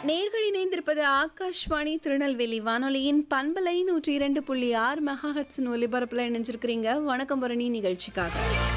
நேர்கள் இணைந்திருப்பது ஆகாஷ்வாணி திருநெல்வேலி வானொலியின் பண்பலை நூற்றி இரண்டு புள்ளி ஆறு மெகாஹட்ஸின் ஒலிபரப்பில் இணைஞ்சிருக்கிறீங்க வணக்கம் பரணி நிகழ்ச்சிக்காக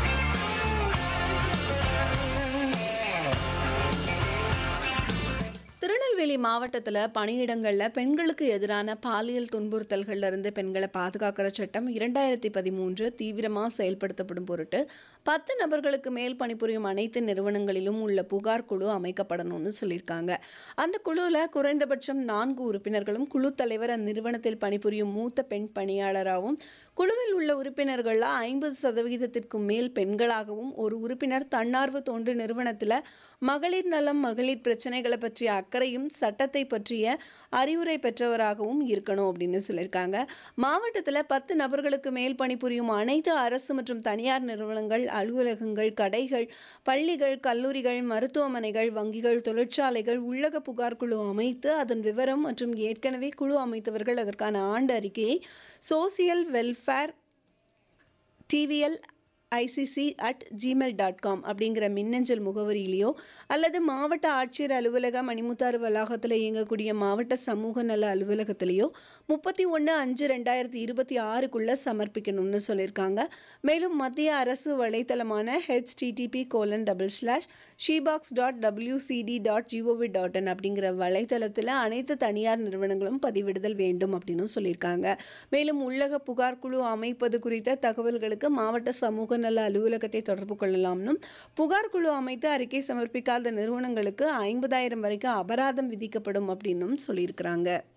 திருநெல்வேலி மாவட்டத்தில் பணியிடங்களில் பெண்களுக்கு எதிரான பாலியல் துன்புறுத்தல்கள்ல இருந்து பெண்களை பாதுகாக்கிற சட்டம் இரண்டாயிரத்தி பதிமூன்று தீவிரமாக செயல்படுத்தப்படும் பொருட்டு பத்து நபர்களுக்கு மேல் பணிபுரியும் அனைத்து நிறுவனங்களிலும் உள்ள புகார் குழு அமைக்கப்படணும்னு சொல்லியிருக்காங்க அந்த குழுவில் குறைந்தபட்சம் நான்கு உறுப்பினர்களும் குழு தலைவர் அந்நிறுவனத்தில் பணிபுரியும் மூத்த பெண் பணியாளராகவும் குழுவில் உள்ள உறுப்பினர்களில் ஐம்பது சதவிகிதத்திற்கும் மேல் பெண்களாகவும் ஒரு உறுப்பினர் தன்னார்வ தொண்டு நிறுவனத்தில் மகளிர் நலம் மகளிர் பிரச்சனைகளை பற்றிய அக்கறையும் சட்டத்தை பற்றிய அறிவுரை பெற்றவராகவும் இருக்கணும் அப்படின்னு சொல்லியிருக்காங்க மாவட்டத்தில் பத்து நபர்களுக்கு மேல் பணிபுரியும் அனைத்து அரசு மற்றும் தனியார் நிறுவனங்கள் அலுவலகங்கள் கடைகள் பள்ளிகள் கல்லூரிகள் மருத்துவமனைகள் வங்கிகள் தொழிற்சாலைகள் உள்ளக புகார் குழு அமைத்து அதன் விவரம் மற்றும் ஏற்கனவே குழு அமைத்தவர்கள் அதற்கான ஆண்டு அறிக்கையை social welfare TVL ICC at Gmail dot com அப்படிங்கிற மின்னஞ்சல் முகவரியிலையோ அல்லது மாவட்ட ஆட்சியர் அலுவலக மணிமுத்தாறு வளாகத்தில் இயங்கக்கூடிய மாவட்ட சமூக நல அலுவலகத்திலேயோ முப்பத்தி ஒன்று அஞ்சு ரெண்டாயிரத்தி இருபத்தி ஆறுக்குள்ளே சமர்ப்பிக்கணும்னு சொல்லியிருக்காங்க மேலும் மத்திய அரசு வலைத்தளமான HTTP colon double slash shebox dot WCD dot GOV dot in அப்படிங்கிற வலைத்தளத்தில் அனைத்து தனியார் நிறுவனங்களும் பதிவிடுதல் வேண்டும் அப்படின்னு சொல்லியிருக்காங்க மேலும் உள்ளக புகார் குழு அமைப்பது குறித்த தகவல்களுக்கு மாவட்ட சமூக நல அலுவலகத்தை தொடர்பு கொள்ளலாம்னும் புகார் குழு அமைத்து அறிக்கை சமர்ப்பிக்காத நிறுவனங்களுக்கு ஐம்பதாயிரம் வரைக்கும் அபராதம் விதிக்கப்படும் அப்படின்னும் சொல்லியிருக்கிறாங்க